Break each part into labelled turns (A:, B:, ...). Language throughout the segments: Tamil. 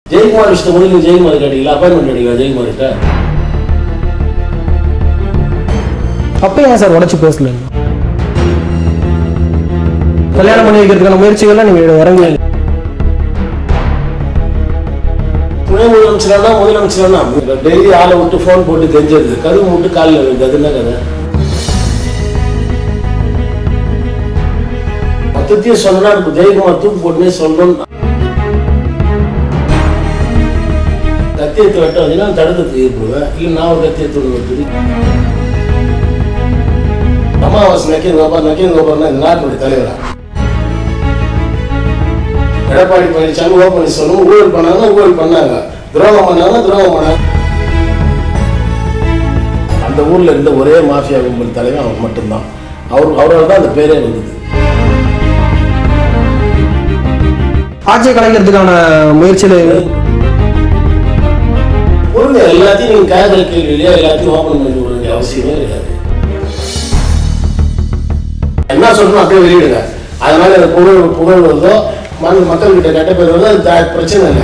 A: ஜெயக்குமார் விஷயத்தை முதல்ல ஜெயக்குமார் கேட்டீங்களா அப்பாயின்மெண்ட் கேட்டீங்களா ஜெயக்குமார்கிட்ட
B: அப்போ ஏன் சார் உடச்சி பேசல கல்யாணம் பண்ணி வைக்கிறதுக்கான முயற்சிகள்லாம் நீங்க இறங்குவீங்க
A: துணை முதலமைச்சரானா முதலமைச்சரானா டெய்லி ஆளை விட்டு ஃபோன் போட்டு கெஞ்சது கருவு விட்டு காலில் விழுது அது என்ன கதை மொத்தத்தையும் சொன்னா இப்ப ஜெயக்குமார் தூக்கு போட்டுனே சொல்லணும் கத்தியத்தை வெட்ட வந்தீங்கன்னா தடுத்து ஏற்படுவேன் இல்லை நான் ஒரு கத்தியத்தை வெட்டு அமாவாசை நக்கீர் கோபால் நக்கீர் கோபால்னா இந்த நாட்டினுடைய தலைவரா எடப்பாடி பழனிசாமி ஓ பன்னீர்செல்வம் ஊழல் பண்ணாங்கன்னா ஊழல் பண்ணாங்க துரோகம் பண்ணாங்கன்னா துரோகம் பண்ணாங்க அந்த ஊர்ல இருந்த ஒரே மாஃபியா கும்பல் தலைவன் அவர் மட்டும்தான் அவர் அவரால் தான் அந்த பேரே வந்தது
B: ஆட்சியை கலைக்கிறதுக்கான முயற்சியில
A: பொருள் எல்லாத்தையும் நீங்க கேட்கற கேள்வியிலேயே எல்லாத்தையும் ஓப்பன் பண்ணி விட வேண்டிய அவசியமே கிடையாது என்ன சொல்லணும் அப்படியே வெளியிடுங்க அதனால இந்த புகழ் புகழ் வருதோ மண் மக்கள்கிட்ட கெட்ட பேர் வருதோ அது த- பிரச்சனை இல்லை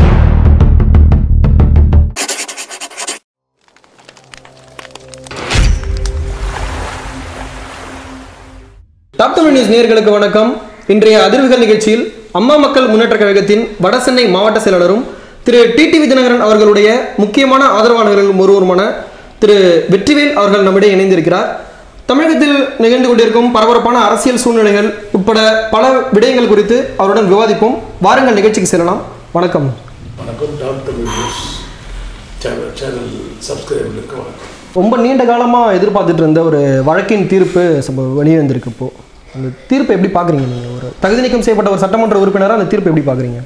B: டாப் தமிழ் நியூஸ் நேயர்களுக்கு வணக்கம் இன்றைய அதிர்வுகள் நிகழ்ச்சியில் அம்மா மக்கள் முன்னேற்ற கழகத்தின் வடசென்னை மாவட்ட செயலாளரும் திரு டிடிவி தினகரன் அவர்களுடைய முக்கியமான ஆதரவாளர்கள் ஒருவருமான திரு வெற்றிவேல் அவர்கள் நம்மிடையே இணைந்திருக்கிறார் தமிழகத்தில் நிகழ்ந்து கொண்டிருக்கும் பரபரப்பான அரசியல் சூழ்நிலைகள் உட்பட பல விடயங்கள் குறித்து அவருடன் விவாதிப்போம் வாருங்கள் நிகழ்ச்சிக்கு செல்லலாம் வணக்கம்
A: வணக்கம் டாக்டர் நியூஸ் சேனல் சேனல் சப்ஸ்கிரைபர்களுக்கு வணக்கம்
B: ரொம்ப நீண்ட காலமாக எதிர்பார்த்துட்டு இருந்த ஒரு வழக்கின் தீர்ப்பு சம்ப வெளியே வந்திருக்கு இப்போ அந்த தீர்ப்பை எப்படி பார்க்குறீங்க நீங்கள் ஒரு தகுதி நீக்கம் செய்யப்பட்ட ஒரு சட்டமன்ற உறுப்பினராக அந்த தீர்ப்பை எப்படி பார்க்குறீங்க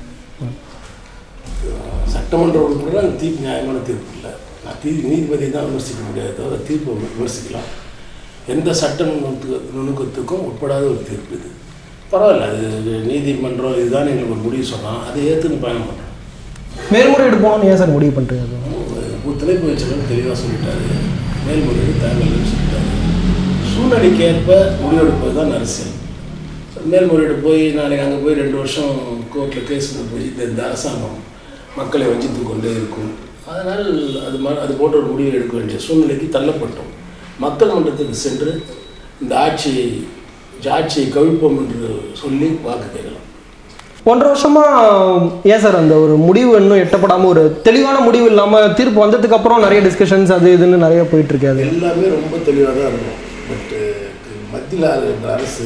A: சட்டமன்ற உறுப்பினர் அந்த தீர்ப்பு நியாயமான தீர்ப்பு இல்லை நான் தீ நீதிபதி தான் விமர்சிக்க முடியாது தவிர தீர்ப்பை விமர்சிக்கலாம் எந்த சட்ட நுணுக்கு நுணுக்கத்துக்கும் உட்படாத ஒரு தீர்ப்பு இது பரவாயில்ல அது நீதிமன்றம் இதுதான் எங்களுக்கு ஒரு முடிவு சொன்னால் அதை ஏற்றுன்னு பயணம் பண்ணுறோம்
B: மேல்முறையீடு போகணும்னு ஏன் சார் முடிவு பண்ணுறீங்க
A: தலைப்பு வச்சவங்க தெளிவாக சொல்லிட்டாரு மேல்முறையீடு தேவையில்லைன்னு சொல்லிட்டாரு சூழ்நிலைக்கு ஏற்ப முடிவெடுப்பது தான் அரசியல் மேல்முறையீடு போய் நாளைக்கு அங்கே போய் ரெண்டு வருஷம் கோர்ட்டில் கேஸ் போய் இந்த இந்த அரசாங்கம் மக்களை வஞ்சித்து கொண்டே இருக்கும் அதனால் அது ம அது போன்ற ஒரு முடிவை எடுக்க வேண்டிய சூழ்நிலைக்கு தள்ளப்பட்டோம் மக்கள் மன்றத்துக்கு சென்று இந்த ஆட்சியை ஆட்சியை கவிழ்ப்போம் என்று சொல்லி வாக்கு கேட்கலாம்
B: ஒன்றரை வருஷமா ஏன் சார் அந்த ஒரு முடிவு இன்னும் எட்டப்படாமல் ஒரு தெளிவான முடிவு இல்லாமல் தீர்ப்பு வந்ததுக்கு அப்புறம் நிறைய டிஸ்கஷன்ஸ் அது இதுன்னு நிறைய போயிட்டு இருக்கு அது
A: எல்லாமே ரொம்ப தெளிவாக தான் இருக்கும் பட்டு மத்தியில் இருந்த அரசு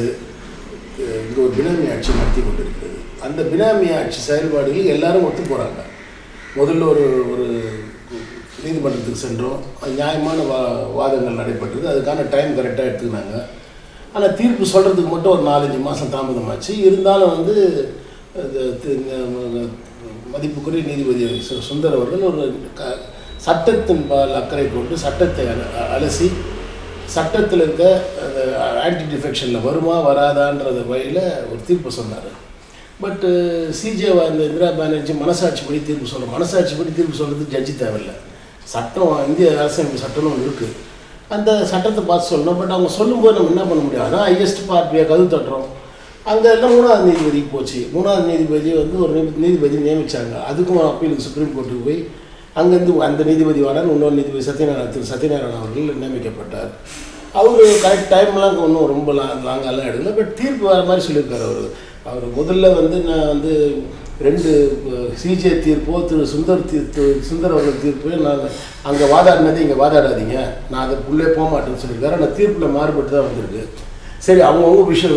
A: இங்கே ஒரு பினாமி ஆட்சி நடத்தி கொண்டிருக்கிறது அந்த பினாமி ஆட்சி செயல்பாடுகள் எல்லாரும் ஒத்து போகிறாங்க முதல்ல ஒரு ஒரு நீதிமன்றத்துக்கு சென்றோம் அது நியாயமான வா வாதங்கள் நடைபெற்றது அதுக்கான டைம் கரெக்டாக எடுத்துக்கினாங்க ஆனால் தீர்ப்பு சொல்கிறதுக்கு மட்டும் ஒரு நாலஞ்சு மாதம் தாமதமாச்சு இருந்தாலும் வந்து அது தி- ந- மதிப்புக்குரிய நீதிபதி சு- சுந்தர் அவர்கள் ஒரு க சட்டத்தின் பால் அக்கறை கொண்டு சட்டத்தை அல- அலசி சட்டத்தில் இருக்க அந்த ஆன்டி டிஃபெக்ஷனில் வருமா வராதான்றத வழியில் ஒரு தீர்ப்பு சொன்னார் பட்டு சிஜேவா இந்த இந்திரா பானர்ஜி மனசாட்சிப்படி தீர்ப்பு சொல்ல மனசாட்சிப்படி தீர்ப்பு சொல்கிறதுக்கு ஜட்ஜி தேவையில்லை சட்டம் இந்திய அரசியல் சட்டம்னு ஒன்று இருக்குது அந்த சட்டத்தை பார்த்து சொல்லணும் பட் அவங்க சொல்லும்போது நம்ம என்ன பண்ண முடியாது அதான் ஹையஸ்ட் பார்ட்டியை கது தட்டுறோம் அங்கே எல்லாம் மூணாவது நீதிபதிக்கு போச்சு மூணாவது நீதிபதி வந்து ஒரு நீதி- நீதிபதி நியமிச்சாங்க அதுக்கும் அப்பீலுக்கு சுப்ரீம் கோர்ட்டுக்கு போய் அங்கேருந்து அந்த நீதிபதி வரான் இன்னொரு நீதிபதி சத்யநாராயண திரு சத்யநாராயண அவர்கள் நியமிக்கப்பட்டார் அவர் கரெக்ட் டைம்லாம் ஒன்றும் ரொம்ப லாங் லாங்காலாம் எடுக்கல பட் தீர்ப்பு வர மாதிரி சொல்லியிருக்காரு அவர் அவர் முதல்ல வந்து நான் வந்து ரெண்டு சிஜே தீர்ப்போ திரு சுந்தர் தீர்ப்பு சுந்தர் அவர்கள் தீர்ப்பு நான் அங்கே வாதாடினது இங்கே வாதாடாதீங்க நான் அதை உள்ளே போக மாட்டேன்னு சொல்லியிருக்காரு ஆனால் தீர்ப்பில் மாறுபட்டு தான் வந்திருக்கு சரி அவங்கவுங்க விஷயம்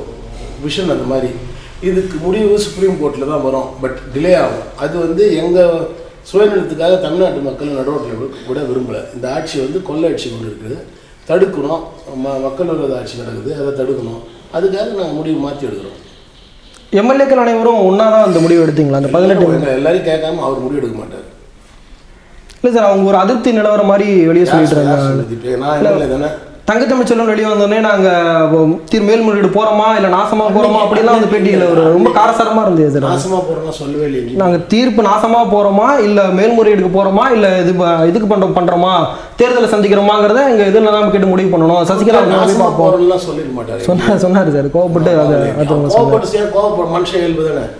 A: விஷன் அந்த மாதிரி இதுக்கு முடிவு சுப்ரீம் கோர்ட்டில் தான் வரும் பட் டிலே ஆகும் அது வந்து எங்கள் சுயநலத்துக்காக தமிழ்நாட்டு மக்கள் நடுவோட்டில் கூட விரும்பலை இந்த ஆட்சி வந்து கொள்ளை ஆட்சி கொண்டு இருக்குது தடுக்கணும் ம மக்கள் விரோத ஆட்சி நடக்குது அதை தடுக்கணும் அதுக்காக நாங்கள் முடிவு மாற்றி எடுக்கிறோம்
B: எம்எல்ஏக்கள் அனைவரும் ஒன்றா தான் அந்த முடிவு எடுத்தீங்களா அந்த பதினெட்டு
A: எங்களை எல்லாரையும் கேட்காம அவர் முடிவு எடுக்க மாட்டார்
B: இல்லை சார் அவங்க ஒரு அதிருப்தி நிலவரம் மாதிரி வெளியே சொல்லிட்டு
A: யார்
B: இருந்தாங்க
A: சொல்லுது? இப்ப நான் எம்எல்ஏ தானே
B: தங்கத்தமிழ்ச்செல்வன் வெளியே வந்தோடனே நாங்கள் தீர் மேல்முறையீடு போகிறோமா இல்லை நாசமாக போகிறோமா அப்படிலாம் அந்த பேட்டியில் ஒரு ரொம்ப காரசாரமாக இருந்தது சார்
A: நாசமாக போகிறோன்னா சொல்லவே இல்லை எங்கேயும்.
B: நாங்கள் தீர்ப்பு நாசமாக போகிறோமா இல்லை மேல்முறையீடுக்கு போகிறோமா இல்லை இது ப- இதுக்கு பண்ணுறோம் பண்ணுறோமா தேர்தலை சந்திக்கிறோமாங்கிறத எங்கள் இதில் தான் கேட்டு முடிவு பண்ணணும் சசிகலா அவர்கள் போய்
A: நாசமா
B: பார்ப்போம்
A: போகிறோம்லாம் சொல்லிட மாட்டார்
B: சொன்னார் சொன்னார் சார் கோவப்பட்டு அதை அது அவங்க சொன்னார்
A: கோவப்பட்டு செய்ய கோவப்பட மனுஷன் இயல்பு தானே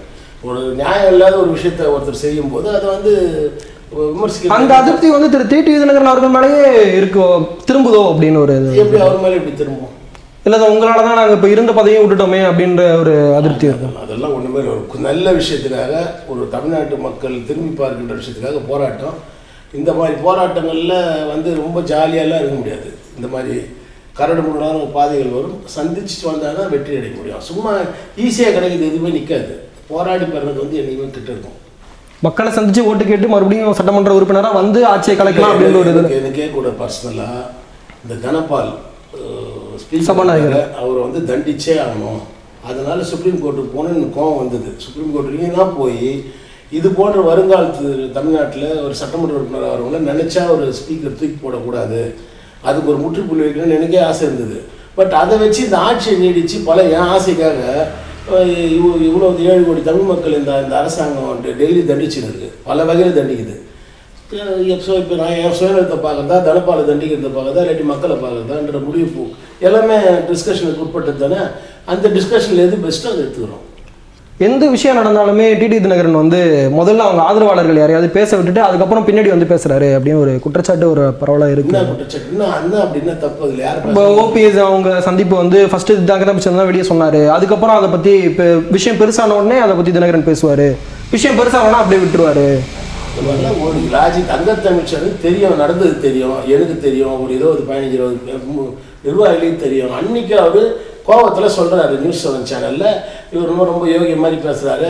A: ஒரு நியாயம் இல்லாத ஒரு விஷயத்தை ஒருத்தர் செய்யும்போது அதை வந்து விமர்சிக்க
B: அந்த அதிருப்தி வந்து திரு டிடி விதிநகரன் அவர்கள் மேலேயே இருக்கோ திரும்புதோ அப்படின்னு ஒரு இது
A: எப்படி அவர் மேலே எப்படி திரும்பும்
B: இல்லை உங்களால தான் நாங்கள் இப்போ இருந்த பதவியும் விட்டுட்டோமே அப்படின்ற ஒரு அதிருப்தி இருக்கும்
A: அதெல்லாம் ஒன்றுமே இல்லை. ஒரு நல்ல விஷயத்துக்காக ஒரு தமிழ்நாட்டு மக்கள் திரும்பி பார்க்கின்ற விஷயத்துக்காக போராட்டம் இந்த மாதிரி போராட்டங்களில் வந்து ரொம்ப ஜாலியாலாம் இருக்க முடியாது இந்த மாதிரி கரடு முரடான பாதைகள் வரும் சந்திச்சு வந்தால் தான் வெற்றி அடைய முடியும் சும்மா ஈஸியாக கிடைக்கிறது எதுவுமே நிற்காது போராடி பெறது வந்து என்னைக்குமே கிட்ட இருக்கும்
B: மக்களை சந்திச்சு ஓட்டு கேட்டு மறுபடியும் சட்டமன்ற உறுப்பினராக வந்து ஆட்சியை கலைக்கலாம் அப்படின்ற ஒரு இது
A: எனக்கு- எனக்கே கூட பர்சனலாக இந்த தனபால் ஸ்பீக்கர்
B: சபாநாயகர்.
A: அவரை வந்து தண்டிச்சே ஆகணும் அதனால சுப்ரீம் கோர்ட்டுக்கு போகணும்னு எனக்கு கோவம் வந்தது சுப்ரீம் கோர்ட்டுக்கு தான் போய் இது போன்ற வருங்காலத்து தமிழ்நாட்டில் ஒரு சட்டமன்ற உறுப்பினர் வரவங்கள நினைச்சா ஒரு ஸ்பீக்கர் தூக்கி போடக்கூடாது அதுக்கு ஒரு முற்றுப்புள்ளி வைக்கணும்னு எனக்கே ஆசை இருந்தது பட் அதை வச்சு இந்த ஆட்சியை நீடித்து பல என் ஆசைக்காக அஹ், இவ்வ- இவ்வளோ ஏழு கோடி தமிழ் மக்கள் இந்த இந்த அரசாங்கம் டெய்லி தண்டிச்சுன்னு இருக்கு பல வகையில் தண்டிக்குது ஸோ இப்போ நான் என் சுயநலத்தை பார்க்குறதா தனப்பாலை தண்டிக்கிறத பார்க்குறதா இல்லாட்டி மக்களை பார்க்குறதான்ற முடிவு போ எல்லாமே டிஸ்கஷனுக்கு உட்பட்டது தானே அந்த டிஸ்கஷனில் எது பெஸ்ட்டோ அதை எடுத்துக்கிறோம்
B: எந்த விஷயம் நடந்தாலுமே டிடி தினகரன் வந்து முதல்ல அவங்க ஆதரவாளர்கள் யாரையாவது பேச விட்டுட்டு அதுக்கப்புறம் பின்னாடி வந்து பேசுறாரு அப்படின்னு ஒரு குற்றச்சாட்டு ஒரு பரவலாக இருக்கு
A: என்ன குற்றச்சாட்டு என்ன அண்ணா அப்படின்னா தப்பு அதில் யார்
B: இப்போ ஓபிஎஸ் அவங்க சந்திப்பு வந்து ஃபர்ஸ்ட் தினகரன் பிச்சை தான் வெளியே சொன்னாரு அதுக்கப்புறம் அதை பத்தி இப்போ விஷயம் பெருசான உடனே அதை பத்தி தினகரன் பேசுவாரு விஷயம் பெருசானா அப்படியே விட்டுருவாரு
A: இந்த மாதிரிலாம் ஒரு லாஜிக் தங்கத்தமிழ்ச்சருக்கு தெரியும் நடந்தது தெரியும் எனக்கு தெரியும் ஒரு இருபது பதினஞ்சு இருபது பேர் மு- நிர்வாகிகளுக்கு தெரியும் அன்னைக்கு அவர் கோவத்தில் சொல்கிறாரு நியூஸ் செவன் சேனலில் இவர் ரொம்ப ரொம்ப யோகிய மாதிரி பேசுகிறாரு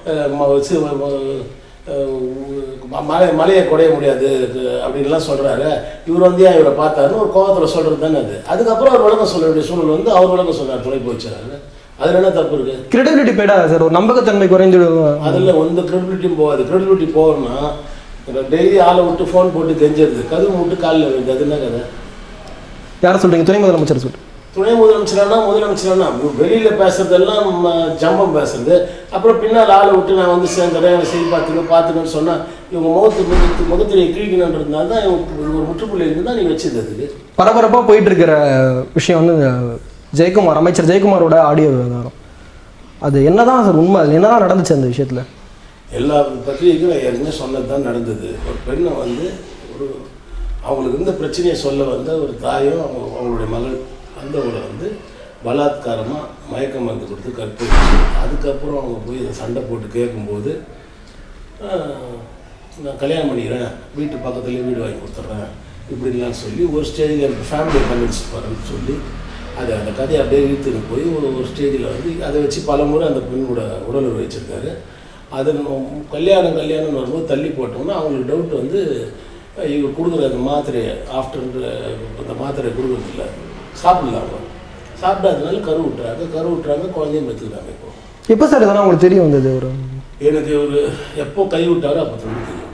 A: மலை மலையை குடைய முடியாது அஹ் அப்படின்லாம் சொல்கிறாரு இவர் வந்து ஏன் இவரை பார்த்தாருன்னு ஒரு கோவத்தில் சொல்கிறது தானே அது அதுக்கப்புறம் அவர் விளக்கம் சொல்ல வேண்டிய சூழல் வந்து அவர் விளக்கம் சொன்னார் துணை போச்சுறாரு அதில் என்ன தப்பு இருக்குது
B: கிரெடிபிலிட்டி போயிடா சார் ஒரு நம்பகத்தன்மை குறைந்துடும்
A: அதில் எந்த கிரெடிபிலிட்டியும் போகாது கிரெடிபிலிட்டி போகணும்னா டெய்லி ஆளை விட்டு ஃபோன் போட்டு கெஞ்சிருது கதவு விட்டு காலில் வருது அது என்ன கதை
B: யாரை சொல்றீங்க துணை முதலமைச்சர் சொல்றேன்
A: துணை முதலமைச்சரானா முதலமைச்சரானா வெளியில் பேசுறதெல்லாம் ம, ஜம்பம் பேசுறது அப்புறம் பின்னால் ஆளை விட்டு நான் வந்து சேர்ந்துறேன் என்னை செய்தி பார்த்துங்க பார்த்துங்கன்னு சொன்னால் இவங்க முகத்து முகத்து முகத்திலே கிழிக்கணுன்றதுனால தான் இவங்க ஒரு முற்றுப்புள்ளி இருந்து தான் நீங்கள் வச்சிருந்ததுக்கு
B: பரபரப்பா போயிட்டு இருக்கிற விஷயம் வந்து இந்த ஜெயக்குமார் அமைச்சர் ஜெயக்குமாரோட ஆடியோ விவகாரம் அது என்னதான் சார் உண்மை அது என்னதான் நடந்துச்சு அந்த விஷயத்துல
A: எல்லா பத்திரிகைக்கும் நான் ஏற்கனவே சொன்னது தான் நடந்தது ஒரு பெண்ணை வந்து ஒரு அவங்களுக்கு இருந்த பிரச்சனையை சொல்ல வந்த ஒரு தாயும் அவங்க அவங்களுடைய மகள் வந்தவங்களை வந்து பலாத்காரமாக மயக்க மருந்து கொடுத்து கற்பழிச்சு அதுக்கப்புறம் அவங்க போய் இதை சண்டை போட்டு கேட்கும்போது ஆஹ், நான் கல்யாணம் பண்ணிக்கிறேன் வீட்டு பக்கத்துலேயே வீடு வாங்கி கொடுத்துட்றேன் இப்படிலாம் சொல்லி ஒரு ஸ்டேஜில் எனக்கு ஃபேமிலியை கன்வின்ஸ் பண்ணுறேன்னு சொல்லி அதை அந்த கதையை அப்படியே இழுத்துன்னு போய் ஒரு ஒரு ஸ்டேஜில் வந்து அதை வச்சு பல முறை அந்த பெண்ணோட உடலுறவு வச்சுருக்காரு அது நம்ம கல்யாணம் கல்யாணம்னு வரும்போது தள்ளி போட்டோம்னா அவங்களுக்கு டவுட் வந்து அஹ், இவர் கொடுக்குற அந்த மாத்திரையை ஆஃப்டர் அந்த மாத்திரை கொடுக்குறதில்ல சாப்பிடலாம் சாப்பிடாதனால கரு விட்டுறாங்க கரு விட்டுறாங்க குழந்தையும் பெற்றுக்கிறாங்க இப்போ
B: எப்போ சார் இதெல்லாம் உங்களுக்கு தெரிய வந்தது ஒரு
A: எனக்கு ஒரு எப்போ கை விட்டாரோ அப்போ தான் தெரியும்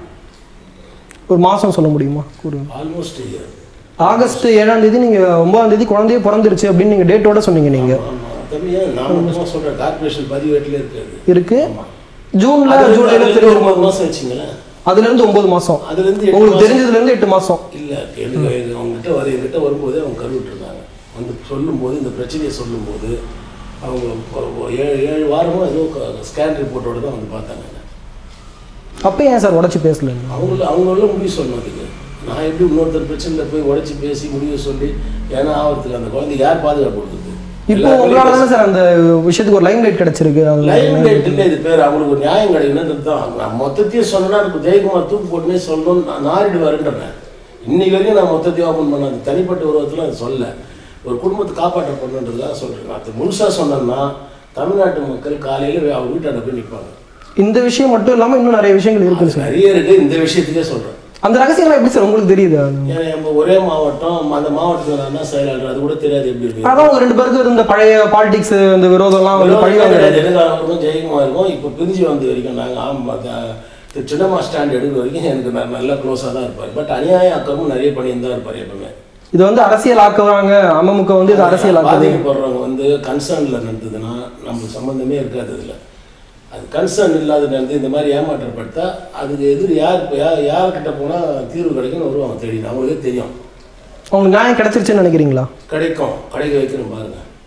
B: ஒரு மாசம் சொல்ல முடியுமா கூறுங்க
A: ஆல்மோஸ்ட் இயர்
B: ஆகஸ்ட் ஏழாம் தேதி நீங்க ஒன்பதாம் தேதி குழந்தையே பிறந்துருச்சு அப்படின்னு நீங்க டேட்டோட சொன்னீங்க நீங்க
A: ஆமாம் தம்பி ஏன் நான் மட்டும் சொல்கிறேன் கார்பரேஷன் பதிவேட்டில் இருக்காது
B: இருக்கு
A: ஆமா.
B: ஜூன்ல
A: அதுல
B: ஜூலைல
A: இருந்து
B: தெரியும்
A: ஒன்பது மாதம் வச்சுங்களேன்
B: அதுல இருந்து ஒன்பது மாசம்
A: அதுலேருந்து எட்டு
B: உங்களுக்கு
A: மாசம்
B: தெரிஞ்சதுல இருந்து எட்டு மாசம்
A: இல்லை எனக்கு எங்க- அவங்ககிட்ட வர எங்கிட்ட வரும்போதே அவங்க கருவிட்டுருந்தாங்க வந்து சொல்லும்போது இந்த பிரச்சனையை சொல்லும்போது அவங்க ஒரு- ஒரு ஏழு ஏழு வாரமாக ஏதோ ஸ்கேன் ரிப்போர்ட்டோட தான் வந்து பார்த்தாங்க என்னை.
B: அப்ப ஏன் சார் உடச்சு பேசல
A: அவங்கள அவங்கள முடிவு சொன்னதுக்கு நான் எப்படி இன்னொருத்தர் பிரச்சனையில் போய் உடச்சி பேசி முடிவு சொல்லி ஏன்னா ஆகிறதுக்கு அந்த குழந்தைக்கு யார் பாதுகாப்பு கொடுக்குது
B: இப்போ உங்களால தானே சார் அந்த விஷயத்துக்கு ஒரு லைம் லைட் கிடைச்சிருக்கு அது
A: லைன் லைட் இல்லை இது பேர் அவங்களுக்கு ஒரு நியாயம் கிடைக்கணுன்றது தான் நான் மொத்தத்தையும் சொன்னா எனக்கு ஜெயக்குமார் தூக்கு போட்டுனே சொல்லணும்னு நான் நாரிடுவாருன்றேன் இன்னைக்கு வரைக்கும் நான் மொத்தத்தையும் ஓப்பன் பண்ண அது தனிப்பட்ட உருவத்தில் அது சொல்ல ஒரு குடும்பத்தை காப்பாற்ற பண்ணுன்றதுக்காக சொல்கிறேன் அது முழுசாக சொன்னேன்னா தமிழ்நாட்டு மக்கள் காலையில் அவங்க வீட்டாண்ட போய் நிற்பாங்க
B: இந்த விஷயம் மட்டும் இல்லாம இன்னும் நிறைய விஷயங்கள் இருக்கு சார்
A: நிறைய இருக்குது இந்த விஷயத்துக்கே சொல்கிறேன்
B: அந்த ரகசியம்லாம் எப்படி சார் உங்களுக்கு தெரியுது
A: ஏன்னா நம்ம ஒரே மாவட்டம் அந்த மாவட்டத்தில் நான் தான் செயலாளர் அது கூட தெரியாது எப்படி இருக்கு
B: அதான் உங்க ரெண்டு பேருக்கு இருந்த பழைய பாலிடிக்ஸ் இந்த விரோதம்லாம் வந்து பழி வாங்குறது
A: எனக்கும் ஜெயக்குமாருக்கும் இப்போ பிரிஞ்சு வந்த வரைக்கும் நாங்கள் ஆமாம் திரு சின்னம்மா ஸ்டாண்ட் எடுக்கிற வரைக்கும் எனக்கு ந- நல்லா க்ளோஸாக தான் இருப்பார் பட் அநியாய அக்கமும் நிறைய பண்ணிட்டு தான் இருப்பார் எப்பவுமே
B: இது வந்து அரசியல் ஆக்குவாங்க அமமுக வந்து இது அரசியல் ஆக்குது
A: பாதிக்கப்படுறவங்க வந்து கன்சர்னில் நடந்ததுன்னா நம்மளுக்கு சம்மந்தமே இருக்காது இதில் அது கன்சர்ன் இல்லாத நடந்து இந்த மாதிரி ஏமாற்றப்பட்டா அதுக்கு எதிர் யார் இப்போ யார் யார்கிட்ட போனால் தீர்வு கிடைக்கும்னு வருவாங்க தேடி அவங்களுக்கே தெரியும்
B: உங்களுக்கு நியாயம் கிடைச்சிருச்சுன்னு நினைக்கிறீங்களா
A: கிடைக்கும் கிடைக்க வைக்கிறோம் பாருங்க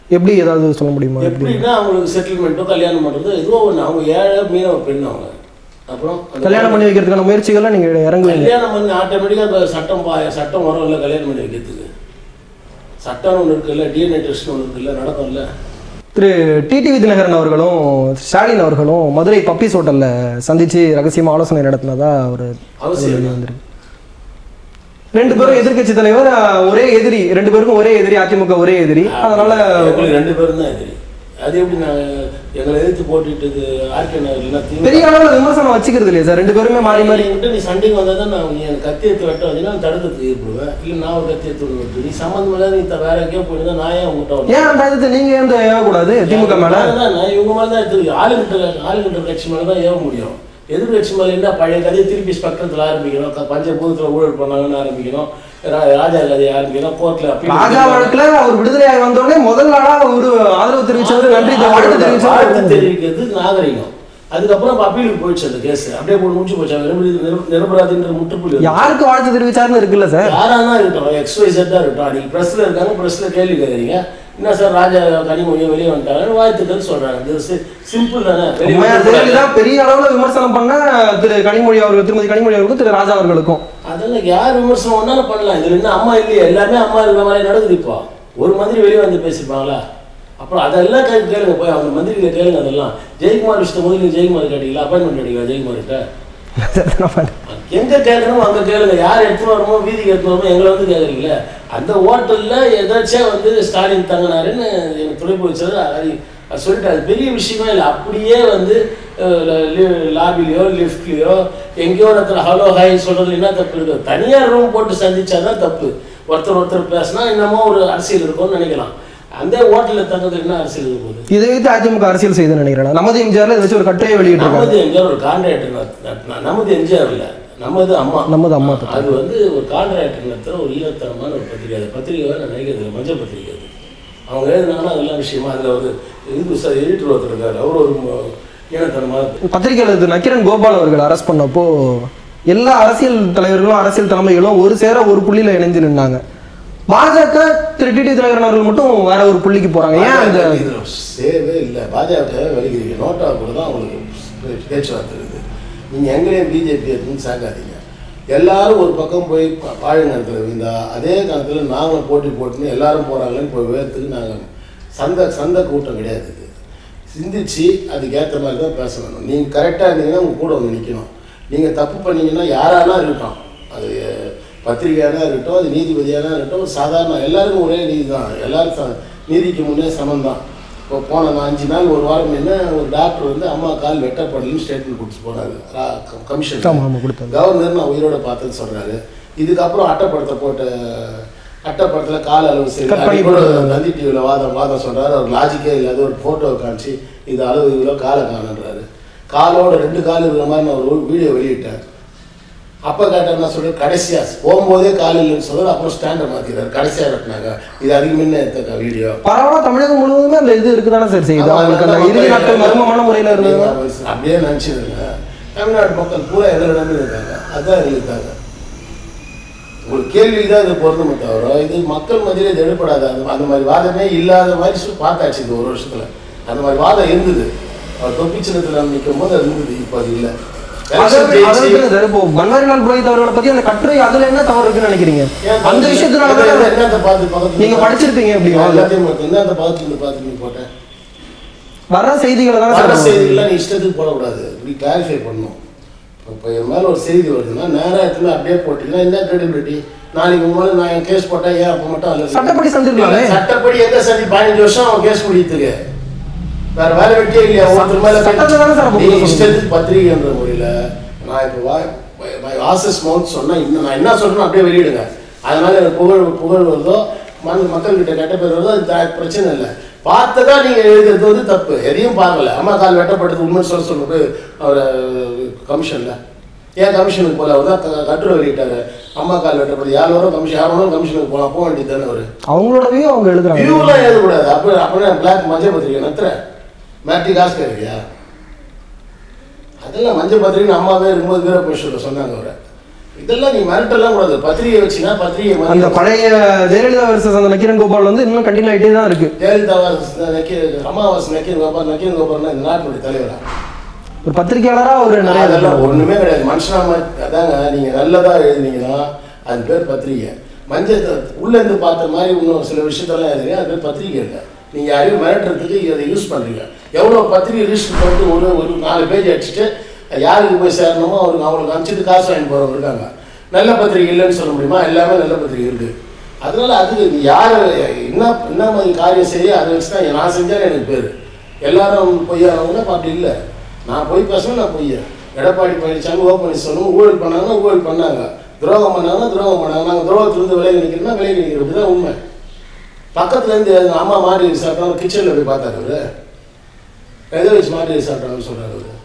B: எப்படி ஏதாவது சொல்ல முடியுமா எப்படி
A: எப்படின்னா அவங்களுக்கு செட்டில்மெண்ட்டோ கல்யாணம் பண்ணுறதோ ஏதோ ஒன்று அவங்க ஏழை மீனவ பெண் அவங்க அப்புறம் அந்த
B: கல்யாணம் பண்ணி வைக்கிறதுக்கான முயற்சிகள்லாம் நீங்க இறங்குவீங்க
A: கல்யாணம் பண்ணி ஆட்டோமேட்டிக்காக இப்போ சட்டம் பா சட்டம் வரும் இல்லை கல்யாணம் பண்ணி வைக்கிறதுக்கு சட்டம்னு ஒன்று இருக்குல்ல டிஎன்ஏ டெஸ்ட்னு ஒன்று இருக்குல்ல நடக்கும்ல
B: திரு டிடிவி தினகரன் அவர்களும் ஸ்டாலின் அவர்களும் மதுரை பப்பீஸ் ஹோட்டல்ல சந்திச்சு ரகசியமா ஆலோசனை நடத்தினதா ஒரு
A: அவசியம்
B: வெளியே வந்திருக்கு ரெண்டு பேரும் எதிர்க்கட்சி தலைவர் அஹ், ஒரே எதிரி ரெண்டு பேருக்கும் ஒரே எதிரி அதிமுக ஒரே எதிரி அதனால
A: எங்களுக்கு ரெண்டு பேரும் தான் எதிரி அது எப்படி நாங்கள் எங்களை எதிர்த்து போட்டுட்டு ஆர்கே நகர்ல திமுக
B: பெரிய அளவுல விமர்சனம் வச்சுக்கிறது இல்லையா சார் ரெண்டு பேருமே மாறி மாறி
A: என்கிட்ட நீ சண்டைக்கு வந்தால் தான் நான் நீ எனக்கு கத்தி எடுத்து வெட்ட வந்தீங்கன்னா நான் தடுக்கிறதுக்கு ஈடுபடுவேன் இல்லை நான் ஒரு கத்தி எடுத்து வெட்டு நீ சம்மந்தம் இல்லாத நீ த- வேற எங்கேயோ போயிருந்தா நான் ஏன் உங்கள்கிட்ட வரணும்?
B: ஏன் அந்த இதுக்கு நீங்க ஏன் ஏவக்கூடாது திமுக மேல
A: நான் தான் நான் இவங்க மேலே தான் எடுத்து ஆளுகிட்ட ஆளுகிட்ட கட்சி மேலே தான் ஏவ முடியும் எதிர்கட்சி மேலே என்ன பழைய கதையை திருப்பி ஸ்பெக்ட்ரத்தில் ஆரம்பிக்கணும் க- பஞ்சபூதத்தில் ஊழல் பண்ணாங்கன்னு ஆரம்பிக்கணும் ரா- ராஜா கதையை ஆரம்பிக்கணும் கோர்ட்டில்
B: ராஜா வழக்குல அவர் விடுதலையாகி வந்த உடனே முதல் நாளா ஒரு ஆதரவு தெரிவிச்சவர் நன்றி தெ- வாழ்த்து
A: வாழ்த்து
B: தெரிவிச்சவர்
A: தெரிவிக்கிறது நாகரிகம் அதுக்கப்புறம் இப்ப அப்பீலுக்கு போயிடுச்சு அந்த கேஸ் அப்படியே போட்டு முடிச்சு போச்சு அவர் நிரப- நிரப- நிரபராதின்ற முற்றுப்புள்ளி வச்சு.
B: யாருக்கு வாழ்த்து தெரிவிச்சாருன்னு இருக்குல்ல சார்
A: யாரா தான் இருக்கட்டும் எக்ஸ் ஒய் செட்டாக இருக்கட்டும் அன்றைக்கி ப்ரெஸ்ஸில் இருக்காங்க ப்ரெஸ்ஸில் கேள்வி கேட்குறீங்க என்ன சார் ராஜா கனிமொழியை வெளியே வந்துட்டாங்க வாழ்த்துக்கள் சொல்கிறாங்க இது சிம்பிள் தானே வெளியே
B: உண்மையா
A: வரக்கூடாது.
B: ஜெயலலிதா பெரிய அளவுல விமர்சனம் பண்ண திரு கனிமொழி அவர்கள் திருமதி கனிமொழி அவர்களுக்கும் திரு ராஜா அவர்களுக்கும்
A: அதெல்லாம் யார் விமர்சனம் வேணாலும் பண்ணலாம் இதில் என்ன அம்மா இல்லையே எல்லாமே அம்மா இருக்கிற மாதிரி நடக்குது இப்போ ஒரு மந்திரி வெளியே வந்து பேசியிருப்பாங்களா அப்புறம் அதெல்லாம் கே கேளுங்க போய் அவங்க மந்திரிகளை கேளுங்க அதெல்லாம் ஜெயக்குமார் விஷயத்தை முதல்ல ஜெயக்குமார் கேட்டீங்களா அப்பாயின்மெண்ட் கேட்டீங்களா ஜெயக்குமார்கிட்ட எங்க கேட்கணும் அங்க கேளுங்க யார் எடுத்துன்னு வரமோ வீதிக்கு எடுத்துன்னு வரமோ எங்களை வந்து கேட்குறீங்களே அந்த ஹோட்டல்ல எதாச்சியா வந்து ஸ்டாலின் தங்கினாருன்னு எனக்கு துணைப்பு வச்சது அது அது சொல்லிட்டு அது பெரிய விஷயமே இல்லை அப்படியே வந்து லாபிலையோ லிஃப்ட்லையோ எங்கேயோ ஒருத்தர் ஹலோ ஹாய் சொல்றது என்ன தப்பு இருக்கு தனியார் ரூம் போட்டு சந்திச்சாதான் தப்பு ஒருத்தர் ஒருத்தர் பேசினா என்னமோ ஒரு அரசியல் இருக்கும்னு நினைக்கலாம் அந்த ஹோட்டலில் தங்குறது என்ன அரசியல் இருக்க போகுது
B: இதை வைத்து அதிமுக அரசியல் செய்து நினைக்கிறேன் நமது எம்ஜிஆர்ல இதை வச்சு ஒரு கட்டுரையை வெளியிட்டு இருக்காங்க
A: நமது எம்ஜிஆர் ஒரு கான்ட்ராக்டர் நடத்தினா நமது எம்ஜிஆர் இல்ல நமது அம்மா
B: நமது அம்மா திட்டம்.
A: அது வந்து ஒரு கான்ட்ராக்டர் நடத்துகிற ஒரு ஈரத்தனமான ஒரு பத்திரிகை அது பத்திரிகை வேறு நான் நினைக்கிறது இல்லை, மஞ்சள் பத்திரிகை அது அவங்க எழுதுனாங்கன்னா அதெல்லாம் விஷயமா அதில் ஒரு இது சார் எடிட்டர் ஒருத்தர் இருக்காரு அவர் ஒரு ம- ஈனத்தனமாக
B: பத்திரிகையாளர் திரு நக்கிரன் கோபால் அவர்கள் அரெஸ்ட் பண்ணப்போ எல்லா அரசியல் தலைவர்களும் அரசியல் தலைமைகளும் ஒரு சேர ஒரு புள்ளியில இணைஞ்சு நின்னாங்க பாஜக திரு டிடி தினகரன் அவர்கள் மட்டும் வேற ஒரு புள்ளிக்கு போறாங்க ஏன் அந்த
A: இதில் சேவே இல்லை பாஜக வெளிக்கிறீங்க நோட்டா கூட தான் அவங்களுக்கு பே- பேச்சுவார்த்தை இருக்குது நீங்கள் எங்கேயும் பிஜேபி இருக்குன்னு சாக்காதீங்க எல்லாரும் ஒரு பக்கம் போய் பா- பாழங்கணத்தில் விழுந்தா அதே காலத்தில் நாங்களும் போட்டி போட்டுன்னு எல்லாரும் போகிறாங்களேன்னு போய் வேர்த்துக்கு நாங்கள் சந்த சந்த கூட்டம் கிடையாது இது சிந்திச்சு அதுக்கேற்ற மாதிரி தான் பேசணும் நீங்கள் கரெக்டாக இருந்தீங்கன்னா உங்கள் கூட வந்து நிற்கணும் நீங்கள் தப்பு பண்ணீங்கன்னா யாரானா இருக்கட்டும் அது பத்திரிகையானா இருக்கட்டும் அது நீதிபதியானா இருக்கட்டும் சாதாரண எல்லாருக்கும் ஒரே நீதி தான் எல்லாரும் ச- நீதிக்கு முன்னே சமம் தான் இப்போ போன நான் அஞ்சு நாள் ஒரு வாரம் என்ன ஒரு டாக்டர் வந்து அம்மா கால் வெட்டப்படலன்னு ஸ்டேட்மெண்ட் கொடுத்து போனாரு கமிஷன்
B: ஆமா ஆமா கொடுத்தாங்க
A: கவர்னர் நான் உயிரோட பார்த்தேன்னு சொல்றாரு இதுக்கப்புறம் அட்டைப்படத்தை போட்ட அட்டைப்படத்தில் கால அளவு சரி
B: Cut பண்ணி
A: அன்னைக்கு கூட
B: போடுறது.
A: நந்தி டிவியில் வாதம் வாதம் சொல்றாரு அவர் லாஜிக்கே இல்லாத ஒரு ஃபோட்டோ காமிச்சு இது அளவு இவ்வளோ காலை காணுன்றாரு காலோட ரெண்டு கால் இருக்கிற மாதிரி நான் ஒரு வீடியோ வெளியிட்டேன் அப்போ கேட்டேன் என்ன சொல்றேன் கடைசியா போகும்போதே கால் இல்லைன்னு சொல்றாரு அப்புறம் ஸ்டாண்டை மாற்றிக்கிறாரு கடைசியாக வெட்டினாங்க இது அதுக்கு முன்ன எடுத்த வீடியோ
B: பரவாயில்ல தமிழகம் முழுவதுமே அந்த இது இருக்குதானே சார் செய்யுது அவங்களுக்கு அந்த இறுதி நாட்கள் மர்மமான முறையில இருந்தது
A: அப்படியே நினச்சிருங்க தமிழ்நாட்டு மக்கள் பூரா எங்களை நம்பி இருக்காங்க அதான் எங்களுக்காங்க ஒரு கேள்வி தான் இது பொருந்துமே தவிர இது மக்கள் மத்தியில இது எடுப்படாது அந்த அந்த மாதிரி வாதமே இல்லாத மாதிரி சு- பார்த்தாச்சு இந்த ஒரு வருஷத்துல அந்த மாதிரி வாதம் இருந்தது அவர் தொப்பிச்சினத்தில் நிற்கும் போது அது இருந்தது இப்போ அது இல்லை Election ஜெயிச்சு-
B: சார் இப்போ பன்வாரிலால் புரோஹித் அவர்களை பத்தி அந்த கட்டுரை அதுல என்ன தவறு இருக்குன்னு நினைக்கிறீங்க
A: ஏன்
B: அந்த விஷயத்தினால
A: என்ன-
B: தான்
A: என்னத்த பார்த்து பக்கத்துல
B: நீங்க படிச்சிருப்பீங்க அப்படியா?
A: எல்லாத்தையும் பார்த்து, என்னத்த பார்த்து இருந்து பார்த்து நீ போட்டேன்
B: வர செய்திகளை தானே
A: வர
B: சார்
A: செய்திகள்லாம் நீ இஷ்டத்துக்கு போடக்கூடாது இப்படி கிளாரிஃபை பண்ணணும் இப்போ என் மேலே ஒரு செய்தி வருதுன்னா நேராக எடுத்துன்னு அப்படியே போட்டிங்கன்னா என்ன கிரெடிபிலிட்டி நாளைக்கு உங்க மேலே நான் கேஸ் போட்டேன் ஏன் அப்போ மட்டும் அல்ல
B: சட்டப்படி செஞ்சிருக்கலாமே.
A: சட்டப்படி எங்க சரி பதினஞ்சு வருஷம் அவன் கேஸ் முடித்துக்கு வேற வேலை வெட்டியே இல்லையா ஒருத்தர் மேல
B: சட்டத்தை தானே சார் அப்ப
A: நீ
B: கொடுக்க சொல்லுங்க.
A: இஷ்டத்துக்கு பத்திரிகைன்ற முறையில் நான் இப்போ வா மை ஆசஸ் மவுத் சொன்னா இன்னும் நான் என்ன சொல்றேனோ அப்படியே வெளியிடுங்க அதனால எனக்கு புகழ் புகழ் வருதோ மன மக்கள்கிட்ட கெட்ட பேர் வருதோ அது த- பிரச்சனை இல்லை பார்த்ததா நீங்க எழுதுறது வந்து தப்பு எதையும் பார்க்கல அம்மா கால் வெட்டப்பட்டது உண்மை சொல்ல சொல்லிட்டு அவர் கமிஷன்ல ஏன் கமிஷனுக்கு போல அவர் தான் க- கட்டுரை வெளியிட்டாரு அம்மா கால் வெட்டப்படுது யார் வரும் கமிஷன் யார் வேணாலும் கமிஷனுக்கு போகலாம் போக வேண்டியது தானே அவர்
B: அவங்களோட வியூ அவங்க எழுதுறாங்க
A: வியூலாம் எழுதக்கூடாது அப்போ அப்படின்னா பிளாக் மஞ்சள் பத்திரிக்கை நத்துற மேட்ரிக் காசு இருக்கியா அதெல்லாம் மஞ்சள் பத்திரிக்கைன்னு அம்மாவே இருக்கும்போது வீரபுஷ்வரில் சொன்னாங்க அவரை இதெல்லாம் நீ மிரட்டெல்லாம் கூடாது பத்திரிகை வச்சுனா பத்திரிகை மாதிரி
B: அந்த பழைய ஜெயலலிதா வருஷஸ் அந்த நக்கீரன் கோபால் வந்து இன்னும் கண்டினியூ ஆகிட்டே தான் இருக்கு
A: ஜெயலலிதா நக்கீர் அமாவாசை நக்கீர் கோபால் நக்கீர் கோபால்னா இந்த நாட்டுடைய தலைவரா
B: ஒரு பத்திரிகையாளரா ஒரு நிறைய
A: அதெல்லாம் ஒண்ணுமே கிடையாது மனுஷனா மா- அதாங்க நீங்க நல்லதா எழுதுனீங்கன்னா அது பேர் பத்திரிகை மஞ்சள் த- உள்ள இருந்து பார்த்த மாதிரி இன்னும் சில விஷயத்தெல்லாம் எழுதுறீங்க அது பேர் பத்திரிகை இல்லை நீங்க அறிவு மிரட்டுறதுக்கு அதை யூஸ் பண்றீங்க எவ்வளவு பத்திரிகை ரிஜிஸ்டர் பண்ணிட்டு ஒரு ஒரு நாலு பேஜ் அடிச்சுட்டு யாருக்கு போய் சேரணுமோ அவருக்கு அவங்களுக்கு அனுப்பிச்சிட்டு காசு வாங்கி போறவங்க இருக்காங்க நல்ல பத்திரிகை இல்லைன்னு சொல்ல முடியுமா எல்லாமே நல்ல பத்திரிகை இருக்கு அதனால அதுக்கு நீ யார் என்ன என்ன மாதிரி காரியம் செய்ய அதை வச்சு தான் நான் செஞ்சாலும் எனக்கு பேர் எல்லாரும் பொய்யானவங்கன்னா அப்படி இல்லை நான் பொய் பேசணும் நான் பொய்யா எடப்பாடி பழனிசாமி ஓ பன்னீர்செல்வம் ஊழல் பண்ணாங்கன்னா ஊழல் பண்ணாங்க துரோகம் பண்ணாங்கன்னா துரோகம் பண்ணாங்க நாங்கள் துரோகத்திலிருந்து விலகி நிற்கிறோம்னா விலகி நிற்கிறது தான் உண்மை பக்கத்துல இருந்து எங்க அம்மா மாடி சாப்பிட்டாங்க கிச்சனில் போய் பார்த்தாரு அவரு எதை வச்சு மாடி சாப்பிட்டாங்கன்னு சொல்றாரு அவரு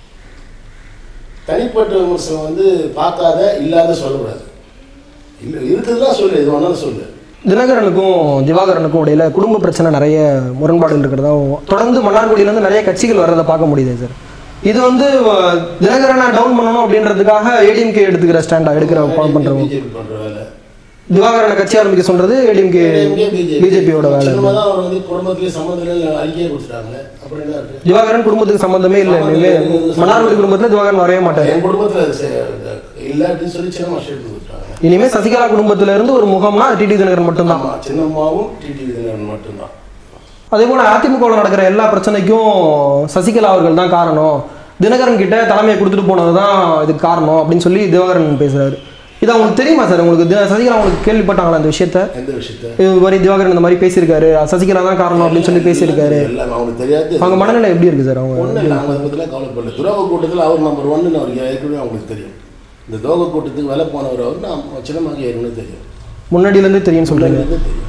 A: தனிப்பட்ட விமர்சனம் வந்து பார்க்காத இல்லாத சொல்லக்கூடாது இல்லை இருக்குதுதான் சொல்லு இது ஒன்றாலும் சொல்லு
B: தினகரனுக்கும் திவாகரனுக்கும் இடையில குடும்ப பிரச்சனை நிறைய முரண்பாடுகள் இருக்கிறதாவும் தொடர்ந்து மன்னார்குடியிலேருந்து நிறைய கட்சிகள் வர்றதை பார்க்க முடியுது சார் இது வந்து அஹ், தினகரனை டவுன் பண்ணணும் அப்படின்றதுக்காக ஏடிஎம்கே எடுத்துக்கிற ஸ்டாண்டா எடுக்கிற பால் பண்றவங்க
A: பிஜேபி பண்ற வேலை
B: திவாகரனை கட்சி ஆரம்பிக்க சொல்றது ஏடிஎம்கே பிஜேபியோட வேலை
A: சின்னமா தான் அவர் வந்து குடும்பத்திலேயே சம்மந்தம் இல்லை அறிக்கையை கொடுத்துட்டாங்க அப்புறம் என்ன இருக்கு
B: திவாகரன் குடும்பத்துக்கு சம்பந்தமே இல்லை இனிமே மன்னார்குடி குடும்பத்துல திவாகரன் வரவே மாட்டாரு
A: என் குடும்பத்துல அது செ- இல்லை அப்படின்னு சொல்லி சின்னம்மா ஷேட் கொடுத்துட்டாங்க
B: இனிமே சசிகலா குடும்பத்துல இருந்து ஒரு முகம்னா டிடி தினகரன் மட்டும்தான்
A: ஆமா சின்னம்மாவும் டிடி விதினகரன் மட்டும்தான்
B: அதே போல அதிமுகவில் நடக்கிற எல்லா பிரச்சனைக்கும் சசிகலா அவர்கள் தான் காரணம் தினகரன் கிட்ட தலைமையை கொடுத்துட்டு போனது தான் இதுக்கு காரணம் அப்படின்னு சொல்லி திவாகரன் பேசுறாரு இது அவங்களுக்கு தெரியுமா சார் உங்களுக்கு தி- சசிகலா உங்களுக்கு கேள்விப்பட்டாங்களா இந்த விஷயத்த
A: எந்த விஷயத்த
B: இது மாதிரி திவாகரன் இந்த மாதிரி பேசியிருக்காரு சசிகலா தான் காரணம் அப்படின்னு சொல்லி பேசியிருக்காரு
A: எல்லாம் அவங்களுக்கு தெரியாது
B: அவங்க மனநிலை எப்படி இருக்கு சார் அவங்க
A: ஒன்றும் இல்லை அவங்க அதை பற்றிலாம் கவலைப்படல துரோக கூட்டத்தில் அவர் நம்பர் ஒன்னு அவருக்கு ஏற்கனவே அவங்களுக்கு தெரியும் இந்த துரோக கூட்டத்துக்கு விலை போனவர் அவர் நான் சின்னமாக ஏற்கனவே தெரியும்
B: முன்னாடியில இருந்தே தெரியும்னு சொல்றீங்க
A: முன்னாடியிலிருந்தே தெரியும்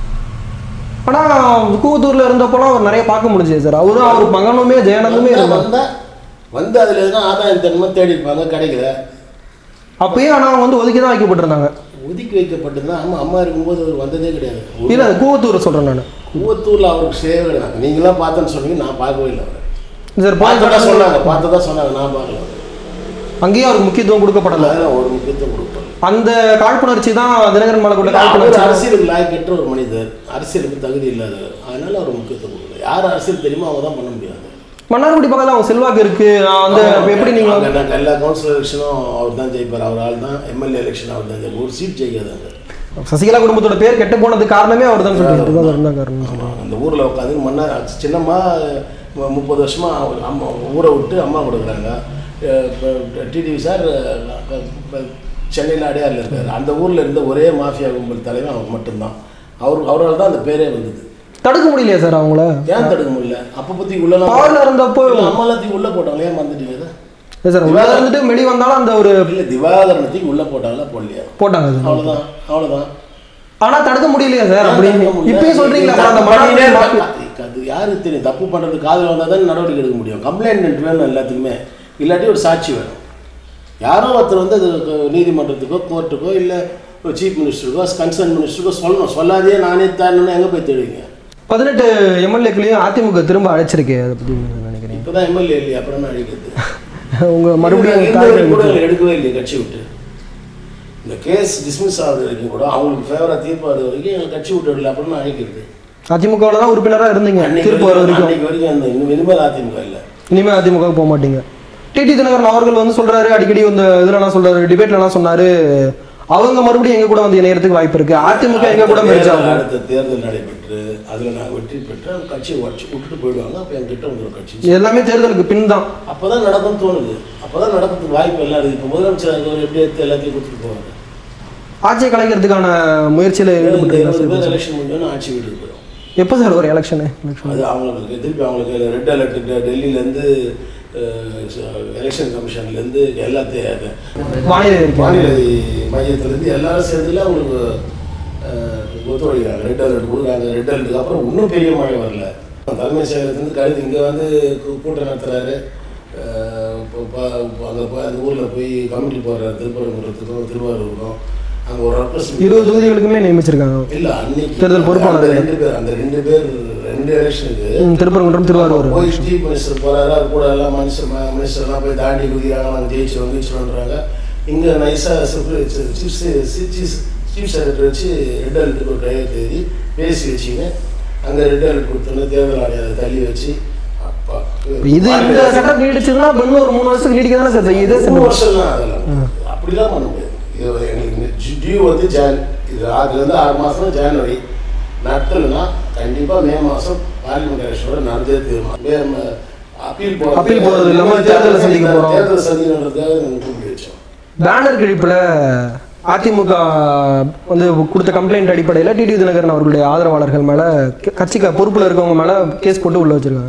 B: ஆனா கூத்தூர்ல இருந்தப்போலாம் அவர் நிறைய பார்க்க முடிஞ்சது சார் அவரும் அவர் மகனுமே ஜெயனந்துமே
A: வந்தா-
B: இருந்தாங்க
A: வந்தா வந்து அதில் எதுனா ஆதாயம் தன்மை தேடி இருப்பாங்க கிடைக்கல
B: அப்பயே ஆனா அவங்க வந்து ஒதுக்கி தான் வைக்கப்பட்டிருந்தாங்க
A: ஒதுக்கி வைக்கப்பட்டிருந்தா ஆமாம் அம்மா இருக்கும்போது அவர் வந்ததே கிடையாது
B: இல்ல அது கூவத்தூர் சொல்றேன் நான்
A: கூவத்தூரில் அவருக்கு சேவை கிடையாது நீங்களாம் பார்த்தேன்னு சொன்னீங்க நான் பார்க்கவே இல்லை அவரை
B: சார்
A: பார்த்ததா
B: பாயிண்ட்
A: சொன்னாங்க பார்த்ததா சொன்னாங்க நான் பார்க்கல அவரை
B: அங்கேயும் அவருக்கு முக்கியத்துவம் கொடுக்கப்படல
A: அதெல்லாம் ஒரு முக்கியத்துவம் கொடுப்பேன்
B: அந்த காழ்ப்புணர்ச்சி தான் தினகரன் மேல கொண்ட
A: அவர்
B: காழ்ப்புணர்ச்சி தான்.
A: அரசியலுக்கு லாய்க்கற்ற ஒரு மனிதர் அரசியலுக்கு தகுதி இல்லாதவர் அதனால அவர் முக்கியத்துவம் கொடுக்கல யார் அரசியல் தெரியுமோ அவங்க தான் பண்ண முடியாது
B: மன்னார்குடி பக்கத்துல அவங்க செல்வாக்கு இருக்கு அந்த எப்படி நீங்க
A: அங்க நாங்க எல்லா கவுன்சிலர் எலெக்ஷனும் அவர் தான் ஜெயிப்பார் அவர் ஆள் தான் எம்எல்ஏ எலெக்ஷன் அவர் தான் ஜெயிப்பார் ஒரு சீட் ஜெயிக்காதாங்க
B: சசிகலா குடும்பத்தோட பேர் கெட்டு போனதுக்கு காரணமே அவர் தான் சொல்லிட்டு திவாகரன் தான் காரணம்
A: ஆமா, அந்த ஊரில் உட்காந்து மன்னா சின்னம்மா மு- முப்பது வருஷமா அவர் அம்மா ஊரை விட்டு அம்மா கொடுக்குறாங்க டிடிவி சார் சென்னையில் அடையாறில் இருக்கார் அந்த ஊரில் இருந்த ஒரே மாஃபியா கும்பல் தலைவன் அவர் மட்டும்தான் அவர் அவரால் தான் அந்த பேரே வந்தது
B: தடுக்க முடியலையா சார் அவங்கள
A: ஏன் தடுக்க முடியல அப்போ பற்றி உள்ளலாம்
B: பால்ல இருந்தப்போ
A: அம்மா எல்லாத்தையும் உள்ளே போட்டாங்க ஏன் வந்துட்டீங்க
B: இல்ல சார் உள்ள இருந்துட்டு வெளி வந்தாலும் அந்த ஒரு
A: இல்லை திவாகரணத்தையும் உள்ளே போட்டாங்களா போடலையா
B: போட்டாங்க சார்
A: அவ்வளோதான் அவ்வளோதான்
B: ஆனா தடுக்க முடியலையா சார் அப்படின்னு இப்பயும் சொல்றீங்களா அப்புறம் அந்த மன்னார்குடி மாஃபியா
A: அது யாருக்கு தெரியும் தப்பு பண்றது காதுல வந்தால் தான் நடவடிக்கை எடுக்க முடியும் கம்ப்ளைண்ட் வேணும் எல்லாத்துக்குமே இல்லாட்டி ஒரு சாட்சி வேணும் யாரோ ஒருத்தர் வந்து அது க- நீதிமன்றத்துக்கோ கோர்ட்டுக்கோ இல்லை ஒரு சீஃப் மினிஸ்டருக்கோ கன்சர்ன் மினிஸ்டருக்கோ சொல்லணும் சொல்லாதே நானே தானே எங்கே போய் தேடுவீங்க
B: பதினெட்டு எம்எல்ஏக்களையும் அதிமுக திரும்ப அழைச்சிருக்கே அதை பத்தி நீங்க என்ன நினைக்கிறீங்க
A: இப்போ தான் எம்எல்ஏ இல்லையா அப்புறம் என்ன அழிக்கிறது
B: உங்க மறுபடியும்
A: இந்த
B: தாய்
A: வரைக்கும் கூட எடுக்கவே இல்லையே கட்சி விட்டு இந்த கேஸ் டிஸ்மிஸ் ஆகுது வரைக்கும் கூட அவங்களுக்கு ஃபேவராக தீர்ப்பு ஆகுது வரைக்கும் எங்களை கட்சி விட்டு எடுக்கல அப்புறம் என்ன அழிக்கிறது
B: அதிமுகவில் தான் உறுப்பினரா இருந்தீங்க
A: அன்னைக்கு
B: திருப்பூர் வர
A: வரைக்கும்
B: வரைக்கும்
A: அன்னைக்கு வரைக்கும் அந்த இன்னும் இனிமேல் அதிமுக இல்லை
B: இனிமே அதிமுக போக மாட்டீங்க டிடி தினகரன் அவர்கள் வந்து சொல்றாரு அடிக்கடி இந்த இதுலலாம் சொல்றாரு டிபேட்லலாம் சொன்னாரு அவங்க மறுபடியும் எங்க கூட வந்து இணையறதுக்கு வாய்ப்பு இருக்கு அதிமுக எங்க கூட மெர்ஜ்
A: தேர்தல்
B: ஆகும்
A: அடுத்த தேர்தல் நடைபெற்று அதுல நாங்க வெற்றி பெற்று அந்த கட்சியை உடச்சு விட்டுட்டு போயிடுவாங்க அப்ப என்கிட்ட வந்து ஒரு கட்சி
B: இது எல்லாமே தேர்தலுக்கு பின் தான்
A: அப்பதான் நடக்கும்னு தோணுது அப்பதான் நடக்கிறதுக்கு வாய்ப்பு எல்லாம் இருக்கு இப்போ முதலமைச்சர் இருக்கவர் எப்படி எடுத்து எல்லாத்தையும் கொடுத்துட்டு போவாங்க
B: ஆட்சியை கலைக்கிறதுக்கான முயற்சியில
A: இந்த
B: ஈடுபட்டு
A: இருபது பேர் எலெக்ஷன் முடிஞ்சோன்னு ஆட்சி வீட்டுக்கு போயிடும்
B: எப்போ சார் ஒரு எலெக்ஷனு எலெக்ஷன்
A: அது அவங்களுக்கு திருப்பி அவங்களுக்கு ரெட் அலர்ட் டெல்லியிலேருந்து எலெக்ஷன் கமிஷன்லேருந்து எல்லாத்தையும் அது
B: வானிலை இருக்கு
A: வானிலை மையத்திலேருந்து எல்லாரும் சேர்ந்துல அவங்களுக்கு அஹ், ஒத்துழைக்கிறாங்க ரெட் அலர்ட் கொடுக்குறாங்க ரெட் அலர்ட்டுக்கு அப்புறம் இன்னும் பெரிய மழை வரல தலைமை செயலகத்துலேருந்து கழுது இங்கே வந்து கூ- கூட்டம் நடத்துகிறாரு அங்கே போய் அந்த ஊரில் போய் கமிட்டி போடுறாரு திருப்பரங்குன்றத்துக்கும் திருவாரூருக்கும் அங்கே ஒரு ரெப்ரஸன்ட்
B: இருபது தொகுதிகளுக்குமே நியமிச்சிருக்காங்க
A: இல்லை அன்னைக்கு
B: தேர்தல் பொறுப்பாளர்.
A: அந்த ரெண்டு பேர் அந்த ரெண்டு பேர் ரெண்டு எலெக்ஷனுக்கு
B: ம், திருப்பரங்குன்றம் திருவாரூர்
A: போய் சீஃப் மினிஸ்டர் போறாரு அவர் கூட எல்லாம் மனுஷன் மினிஸ்டர்லாம் போய் தாண்டி குதிக்கிறாங்க நாங்கள் ஜெயிச்சிருவோம் ஜெயிச்சிருவோன்றாங்க இங்கே நைஸாக சீஃப் சீஃப் சீஃப் செக்ரட்டரி வச்சு ரெட் அலர்ட்டுக்கு ஒரு கையெழுத்து எழுதி பேசி வச்சுங்க அங்கே ரெட் அலர்ட் கொடுத்தோன்னே தேர்தல் ஆணையத்தை தள்ளி வச்சு அப்பா
B: இது இந்த சட்டம் நீடிச்சதுன்னா இப்ப இன்னும் ஒரு மூணு வருஷத்துக்கு நீடிக்க தானே சார் செய்யும் இதே
A: மூணு
B: சட்டம்
A: வருஷம் தான் அதெல்லாம் அப்படிலாம் பண்ண முடியாது இது எங்களுக்கு டியூ வந்து ஜான் இது அதுலேருந்து ஆறு மாதம் ஜனவரி நடத்தலைன்னா கண்டிப்பாக மே மாதம் பார்லிமெண்ட் எலெக்ஷனோட நடந்தே தீர்மானம் மே அப்பீல் போகிறது
B: அப்பீல் போறது இல்லாம தேர்தலை சந்திக்க போறோம்.
A: தேர்தல் சந்திக்கிறதுக்காக நாங்கள் கூப்பிட்டு வச்சோம்
B: பேனர் கிழிப்புல அதிமுக வந்து கொடுத்த கம்ப்ளைண்ட் அடிப்படையில் டிடி தினகரன் அவர்களுடைய ஆதரவாளர்கள் மேல க- கட்சிக்கு பொறுப்புல இருக்கவங்க மேல கேஸ் போட்டு உள்ள வச்சிருக்காங்க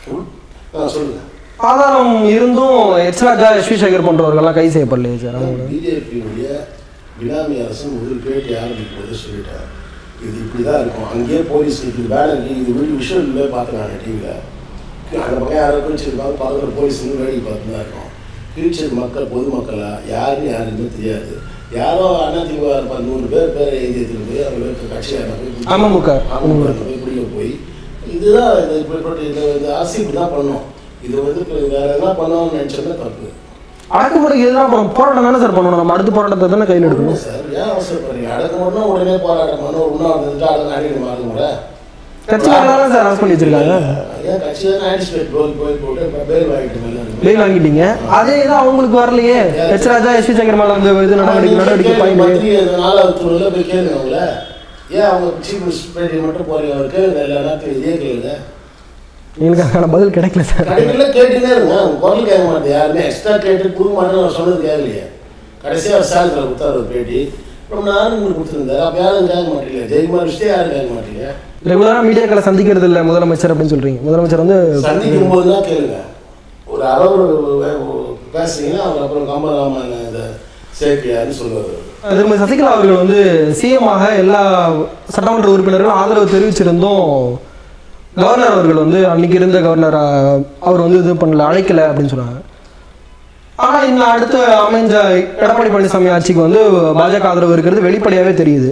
A: ஆ சொல்லுங்கள்
B: ஆதாரம் இருந்தும் H Raja S V Sekar போன்றவர்கள்லாம் கைது செய்யப்படலையே சார் அவங்க
A: பிஜேபியுடைய பினாமி அரசு முதல் பேட்டி ஆரம்பிக்கும் போது சொல்லிட்டார் இது இப்படி தான் இருக்கும் அங்கேயே போலீஸ் இது வேலை இருக்கு இது வீட்டு விஷயம் இல்லை பார்த்தேன் நான் டிவியில் அந்த பக்கம் யாரோ கிழிச்சிருப்பாங்க பக்கத்தில் போலீஸ் வந்து வேடிக்கை பார்த்து தான் இருக்கும் கிழிச்சது மக்கள் பொதுமக்களா யாருன்னு யாருக்குமே தெரியாது யாரோ அதிமுக இருப்பாங்க நூறு பேர் பேரை எழுதி எடுத்துட்டு போய் அவங்களுக்கு கட்சியாக போய்
B: அமமுக.
A: அமமுக போய் பிடிக்க போய் இதுதான் இது இப்படிப்பட்ட இது இந்த அரசு இப்படி தான் பண்ணோம் இது வந்து இப்போ வேற எதனா பண்ணோம்னு நினச்சோம்னா தப்பு
B: அடக்குமுறைக்கு எதிராக அப்புறம் போராட்டம் தானே சார் பண்ணணும் நம்ம அடுத்த போராட்டத்தை தானே கையில் எடுக்கணும்
A: சார் ஏன் அவசரப்படுறீங்க அடக்கணும்னா உடனே போராட்டம் பண்ண உண்ணாவிரதம் இருந்துட்டு அடங்க அடிக்க மாறுங்க கூட
B: கட்சிக்காரங்க சார் அரெஸ்ட் பண்ணி வச்சிருக்காங்க
A: ஏன் கட்சி தான் ஆன்டிசிபேட் கோல் போய் போட்டு இப்போ பேர் வாங்கிட்டு மேலே
B: பெயில் வாங்கிட்டீங்க அதே இது அவங்களுக்கு வரலையே H Raja S V Sekar மேல வந்து இது நடவடிக்கை நடவடிக்கை பாயிண்ட்
A: பத்திரிகை நாலாவது தூணில் போய் கேளுங்க அவங்கள ஏன் அவங்க சீஃப் மினிஸ்டர் பேட்டி மட்டும் போறீங்க அவர் கேளுங்க எல்லா நேரத்தையும் இதே கேளுங்க
B: எங்களுக்கு அதுக்கான பதில் கிடைக்கல சார்
A: கடைகளில் கேட்டுனே இருங்க அவங்க குரல் கேட்க மாட்டேன் யாருமே எக்ஸ்ட்ரா கேட்டு கொடுக்க மாட்டேன்னு அவர் சொன்னது கேட்கலையே கடைசியாக சேலத்தில் கொடுத்தாரு ஒரு பேட்டி ரொம்ப நேரம் உங்களுக்கு கொடுத்துருந்தாரு அப்போ யாரும் கேட்க மாட்டீங்க ஜெயக்குமார் விஷயம் யாரும் கேட்க மாட்டீங்க
B: ரெகுலரா மீடியாக்களை சந்திக்கிறது இல்ல முதலமைச்சர் அப்படின்னு சொல்றீங்க முதலமைச்சர் வந்து
A: சந்திக்கும் போது தான் கேளுங்க ஒரு அளவு பேசுனீங்கன்னா அவர் அப்புறம் கமலராமன் இதை சேர்க்கையாருன்னு சொல்லுவார்
B: திருமதி சசிகலா அவர்கள் வந்து சிஎம் ஆக எல்லா சட்டமன்ற உறுப்பினர்களும் ஆதரவு தெரிவிச்சிருந்தும் கவர்னர் அவர்கள் வந்து அன்னைக்கு இருந்த கவர்னர் அஹ், அவர் வந்து இது பண்ணல அழைக்கல அப்படின்னு சொன்னாங்க ஆனா இந்த அடுத்து அமைஞ்ச எடப்பாடி பழனிசாமி ஆட்சிக்கு வந்து பாஜக ஆதரவு இருக்கிறது வெளிப்படையாவே தெரியுது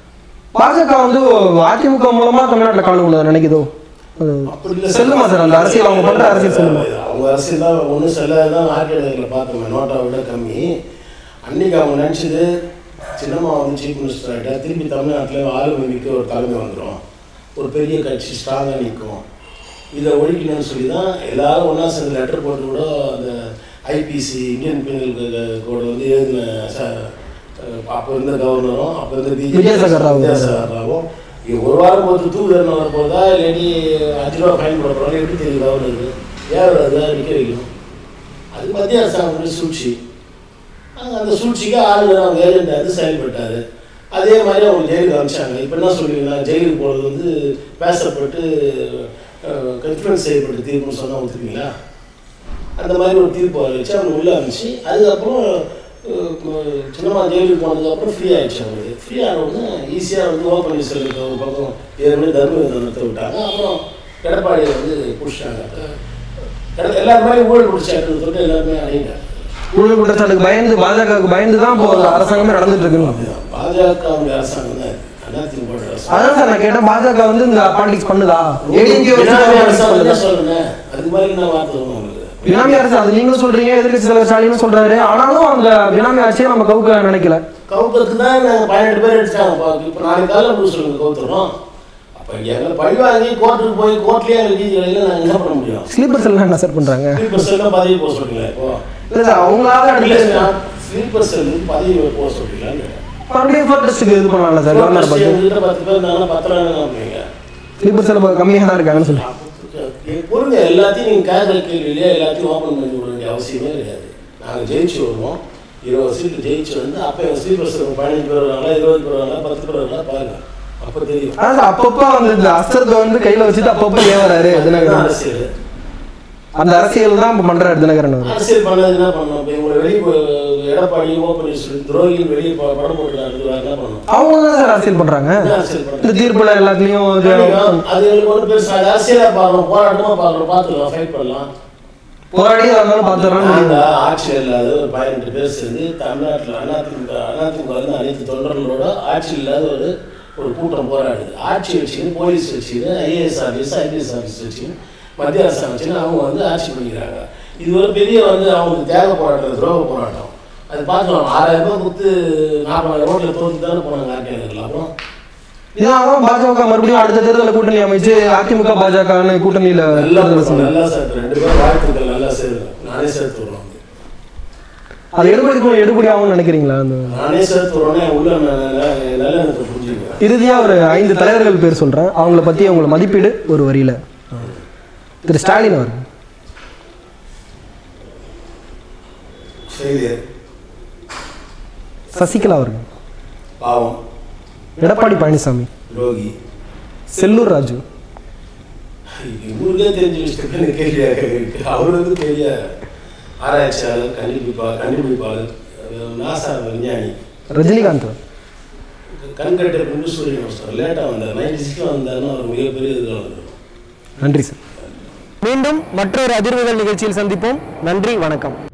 B: பாஜக வந்து அதிமுக மூலமா தமிழ்நாட்டில் கால் உள்ளது நினைக்குதோ அது
A: அப்படி இல்லை
B: செல்லுமா சார் அந்த அரசியல் அவங்க பண்ற அரசியல் செல்லுமா
A: அவங்க அரசியல் தான் ஒன்றும் செல்லாதான் ஆர்டிஐல பார்த்தோமே நோட்டா விட கம்மி அன்னைக்கு அவங்க நினச்சது சின்னம்மா வந்து சீஃப் மினிஸ்டர் ஆகிட்டா திருப்பி தமிழ்நாட்டில் ஆளுமைக்கு ஒரு தலைமை வந்துடும் ஒரு பெரிய கட்சி ஸ்ட்ராங்காக நிற்கும் இதை ஒழிக்கணும்னு சொல்லி தான் எல்லாரும் ஒன்றா சேர்ந்து லெட்டர் போட்டு கூட அந்த ஐபிசி இந்தியன் பீனல் கோடு வந்து எழுதின ச- அப்போ இருந்த கவர்னரும் அப்போ இருந்த பிஜேபி
B: வித்யாசாகர் ராவ்.
A: வித்யாசாகர் ராவும் இது ஒரு வாரம் பொறுத்து தூக்கு தரணும் வர போதா இல்லாட்டி அஞ்சு ரூபா ஃபைன் போட போகிறாங்க எப்படி தெரியும் கவர்னருக்கு ஏன் அது நிற்க வைக்கணும் அது மத்திய அரசாங்கத்துடைய சூழ்ச்சி அங்க அந்த சூழ்ச்சிக்கு ஆளுநர் அவங்க ஏஜென்ட் வந்து செயல்பட்டார் அதே மாதிரி அவங்க ஜெயிலுக்கு அனுப்பிச்சாங்க இப்போ என்ன சொல்லுவீங்கன்னா ஜெயிலுக்கு போகிறது வந்து பேசப்பட்டு கன்ஃபரன்ஸ் செய்யப்பட்ட தீர்ப்புன்னு சொன்னால் ஒத்துப்பீங்களா அந்த மாதிரி ஒரு தீர்ப்பு வச்சு அவங்க உள்ளே அனுப்பிச்சு அதுக்கப்புறம் அஹ், சின்னம்மா ஜெயிலுக்கு போனதுக்கப்புறம் ஃப்ரீ ஆயிடுச்சு அவங்களுக்கு ஃப்ரீ ஆனவுடனே ஈஸியாக வந்து ஓ பன்னீர்செல்வம் ஒரு பக்கம் ஏற்கனவே தர்ம தர்மத்தை விட்டாங்க அப்புறம் எடப்பாடியை வந்து பிடிச்சிட்டாங்க எட- எல்லாரும் மாதிரி ஊழல் பிடிச்சாட்டு சொல்லிட்டு எல்லாருமே அடையிட்டாங்க
B: ஊழல் குற்றச்சாட்டுக்கு பயந்து பாஜகவுக்கு பயந்து தான் இப்போ அரசாங்கமே நடந்துட்டு இருக்குன்னு
A: அப்படிதான். பாஜகவுடைய அரசாங்கம் தான் அதிமுக அரசாங்கம்
B: அதான் சார் நான் கேட்டேன் பாஜக வந்து இந்த பாலிடிக்ஸ் பண்ணுதா ஏடிஎம்கே
A: பினாமி அரசாங்கம் தான் சொல்றேன் அது மாதிரி நான் வார்த்தை வரும் உங்களுக்கு
B: பினாமி அரசு அது நீங்களும் சொல்றீங்க எதிர்க்கட்சி தலைவர் ஸ்டாலினும் சொல்றாரு ஆனாலும் அந்த பினாமி ஆட்சியை நம்ம கவுக்க நினைக்கல
A: கவுத்தருக்கு தான் நாங்கள் பதினெட்டு பேர் எடுத்துட்டாங்க இப்போ நாளைக்கு காலையில் கொடுக்க சொல்லுங்க கவுத்துறோம் அப்போ எங்களை பழி வாங்கி கோர்ட்டுக்கு போய் கோர்ட்லேயே எங்கள் நீதி வழியில் நாங்கள் என்ன பண்ண முடியும்
B: ஸ்லீப்பர்ஸ் எல்லாம் என்ன சார் பண்றாங்க
A: ஸ்லீப்பர் செல்லாம் பதவி போக சொல்றீங்களா இப்போ
B: இல்ல சார் அவங்களால
A: இல்லை
B: அடுத்து
A: ஸ்லீப்பர் செல்லு பதவி போக சொல்றீங்களான்னு
B: மறுபடியும் ஃபோர் டெஸ்ட்டுக்கு இது பண்ணலாம்ல சார் கவர்னர் பார்த்து
A: உங்ககிட்ட பத்து பேர் இருந்தாங்கன்னா பத்து ரூபா என்ன பண்ணுவீங்க
B: ஸ்லீப்பர்ஸ் எல்லாம் கம்மியாக தான் இருக்காங்கன்னு சொல்லி
A: பொருங்க எல்லாத்தையும் நீங்கள் கேட்குற கேள்வியிலே எல்லாத்தையும் ஓப்பன் பண்ணி விட வேண்டிய அவசியமே கிடையாது நாங்கள் ஜெயிச்சு வருவோம் இருபது சீட்டு ஜெயிச்சு வந்து அப்போ எங்கள் ஸ்லீப்பர்ஸ் பதினஞ்சு பேர் வராங்களா இருபது பேர் வராங்களா பத்து பேர் வராங்களா பாருங்க அப்போ தெரியும்
B: அதான் சார் அப்பப்போ வந்து இந்த அஸ்திரத்தை வந்து கையில வச்சுட்டு அப்பப்போ ஏன் வராரு
A: அதுதான்
B: தினகரன்
A: அரசியல்
B: அந்த அரசியல் தான் இப்போ பண்றாரு தினகரன் அவர்
A: அரசியல் பண்ணது என்ன பண்ணணும் இப்போ உங்களை வெளியே எடப்பாடி ஓப்பன் சொல்லி துரோகின்னு வெளியே ப- படம் போட்டுறாரு என்ன பண்ணணும்
B: அவங்க தான் சார் அரசியல் பண்றாங்க
A: என்ன அரசியல்
B: இந்த
A: பண்ணுறது
B: தீர்ப்புல எல்லாத்துலயும் இது-
A: அது எங்களுக்கு ஒன்றும் பெருசு அது அரசியலாக பார்க்கணும் போராட்டமாக பார்க்கணும் பார்த்துக்கலாம் ஃபைட் பண்ணலாம்
B: போராடி இருந்தாலும் பார்த்துடலாம்
A: நாங்க ஆட்சியில் இல்லாத ஒரு பதினெட்டு பேர் சேர்ந்து தமிழ்நாட்டில் அதிமுக அதிமுக வந்து அனைத்து தொண்டர்களோட ஆட்சி இல்லாத ஒரு ஒரு கூட்டம் போராடுது ஆட்சி வச்சுக்கின்னு போலீஸ் வச்சுக்கின்னு ஐஏஎஸ் ஆஃபீஸ் ஐபிஎஸ் ஆஃபீஸ் வச்சுக்கின்னு மத்திய அரசாங்கம் வச்சுக்கின்னு அவங்க வந்து ஆட்சி பண்ணிக்கிறாங்க இது ஒரு பெரிய வந்து அவங்களுக்கு தேவை போராட்டம் துரோக போராட்டம் அது பார்க்கலாம் ஆறாயிரம் ரூபாய் கொடுத்து நாற்பதாயிரம் ரோட்டில் தோத்து தானே போனாங்க ஆர்டிஆர் அப்புறம்
B: இதான் பாஜக மறுபடியும் அடுத்த தேர்தலில் கூட்டணி அமைச்சு அதிமுக பாஜகன்னு கூட்டணியில
A: நல்லா
B: தேர்தல்
A: போடுறோம்,
B: செய்யும்.
A: நல்லா சேர்த்து ரெண்டு பேரும் வாழ்த்துக்கள் நல்லா சேர்த்து நானே சேர்த்து விடுறோம்
B: அது எடுபடிக்கும் எடுபடி ஆகும்னு நினைக்கிறீங்களா அந்த
A: நானே சேர்த்து விடுறோன்னே உள்ள நல்லா எனக்கு புரிஞ்சுக்குவேன்
B: இறுதியா ஒரு ஐந்து தலைவர்கள் பேர் சொல்றேன் அவங்கள பத்தி அவங்கள மதிப்பீடு ஒரு வரியில திரு ஸ்டாலின் அவர்கள்
A: செய்தி
B: சசிகலா அவர்கள்
A: பாவம்
B: எடப்பாடி பழனிசாமி
A: துரோகி
B: செல்லூர் ராஜு
A: ஊருக்கே தெரிஞ்ச விஷயத்துக்கு கேள்வியா இருக்கு அவர் வந்து பெரிய ஆராய்ச்சியாளர் கண்டுபிடிப்பாளர் கண்டுபிடிப்பாளர் அஹ் நாசா விஞ்ஞானி
B: ரஜினிகாந்த் அவர்.
A: கண்கட்டர் கொண்டு சூரியன் சார் லேட்டாக வந்தார் நைன்டி சிக்ஸில் வந்தாருன்னா அவர் மிகப்பெரிய இதில் வந்தார்
B: நன்றி சார் மீண்டும் மற்றொரு அதிர்வுகள் நிகழ்ச்சியில் சந்திப்போம் நன்றி வணக்கம்